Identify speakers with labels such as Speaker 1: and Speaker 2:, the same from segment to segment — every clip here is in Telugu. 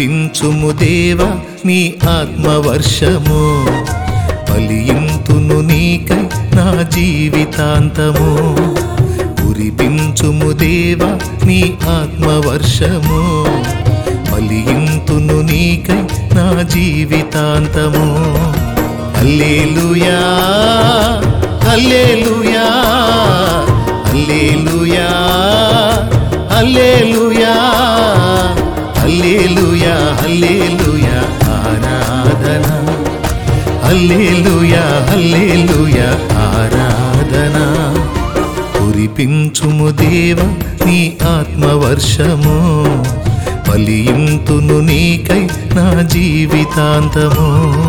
Speaker 1: కురిపించుము దేవా నీ ఆత్మవర్షము ఫలింతును నీకై నా జీవితాంతము కురిపించుము దేవా నీ ఆత్మవర్షము ఫలింతును నీకై నా జీవితాంతము హల్లెలూయా హల్లెలూయా హల్లెలూయా హల్లెలూయా హల్లెలూయా హల్లెలూయా ఆరాధన హల్లెలూయా హల్లెలూయా ఆరాధన కురిపించుము దేవ నీ ఆత్మవర్షము ఫలింతును నీకై నా జీవితాంతము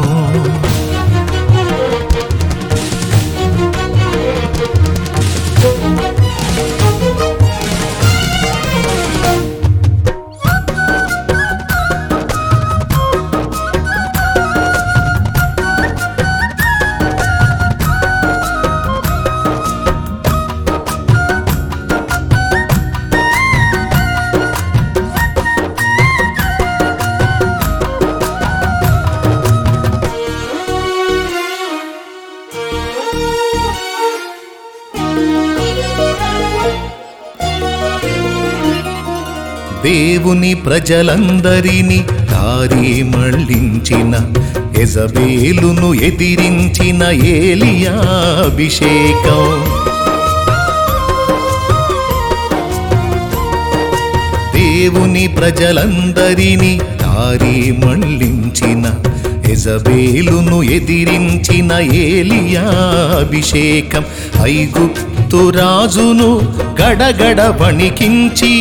Speaker 1: దేవుని ప్రజలందరినీ దారి మళ్ళించిన ఎజబేలును ఎదిరించిన ఏలియా అభిషేకం దేవుని ప్రజలందరినీ దారి మళ్ళించిన ఎజబేలును ఎదిరించిన ఏలియా అభిషేకం ఐగుప్తు రాజును గడగడ వణికించి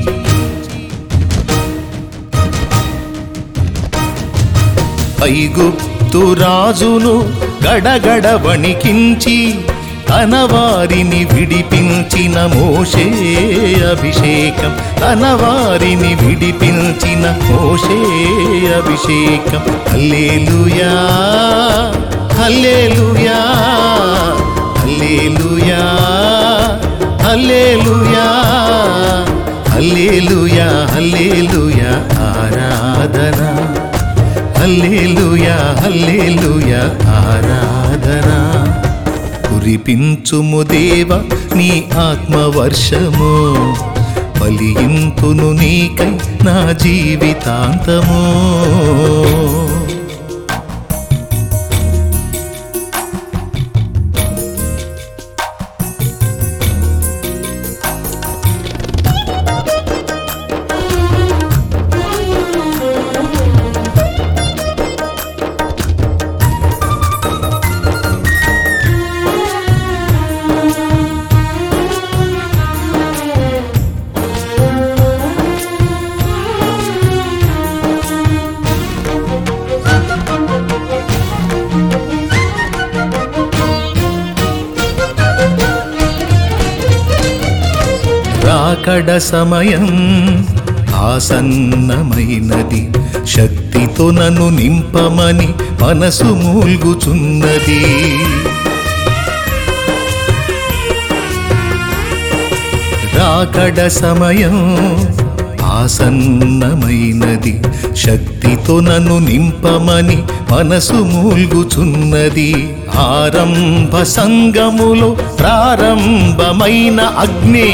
Speaker 1: ఐగుప్తు రాజును గడగడ వణికించి తన వారిని విడిపించిన మోషే అభిషేకం తన వారిని విడిపించిన మోషే అభిషేకం హల్లెలూయా హల్లెలూయా హల్లెలూయా హల్లెలూయా హల్లెలూయా హల్లెలూయా ఆరాధన హల్లెలూయా హల్లెలూయా ఆరాధన కురిపించుము దేవ నీ ఆత్మవర్షము ఫలింతును నీకై నా జీవితాంతము రాకడ సమయం ఆసన్నమైనది శక్తితో నన్ను నింపమని మనసు మూల్గుచున్నది రాకడ సమయం ఆసన్నమైనది శక్తితో నన్ను నింపమని మనసు మూల్గుచున్నది ఆరంభ సంగములో ప్రారంభమైన అగ్ని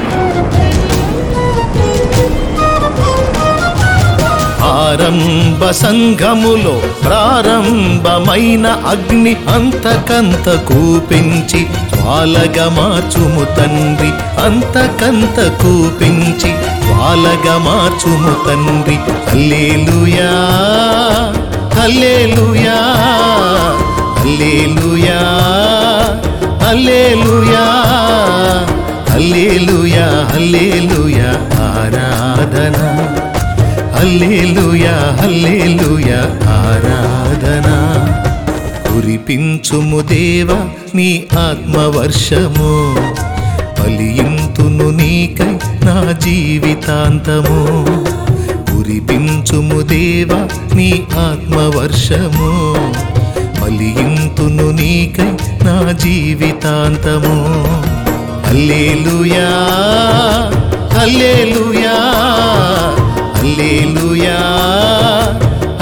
Speaker 1: ఆరంభ సంఘములో ప్రారంభమైన అగ్ని అంతకంత కూపించి జ్వాలగా మార్చుము తండ్రి అంతకంత కూపించి జ్వాలగా మార్చుము తండ్రి hallelujah hallelujah hallelujah hallelujah hallelujah hallelujah ఆరాధన హల్లేలుయా హల్లేలుయా ఆరాధన కురిపించుము దేవా నీ ఆత్మవర్షము ఫలింతును నీకై నా జీవితాంతము కురిపించుము దేవా నీ ఆత్మవర్షము ఫలింతును నీకై నా జీవితాంతము hallelujah hallelujah hallelujah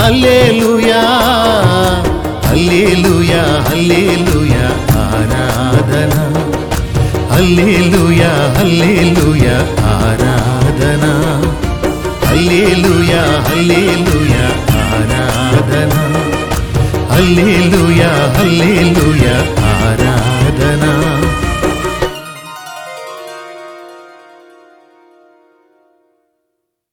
Speaker 1: hallelujah hallelujah hallelujah ఆరాధన హల్లేలుయా హల్లేలుయా ఆరాధన హల్లేలుయా హల్లేలుయా ఆరాధన హల్లేలుయా హల్లేలుయా ఆరాధన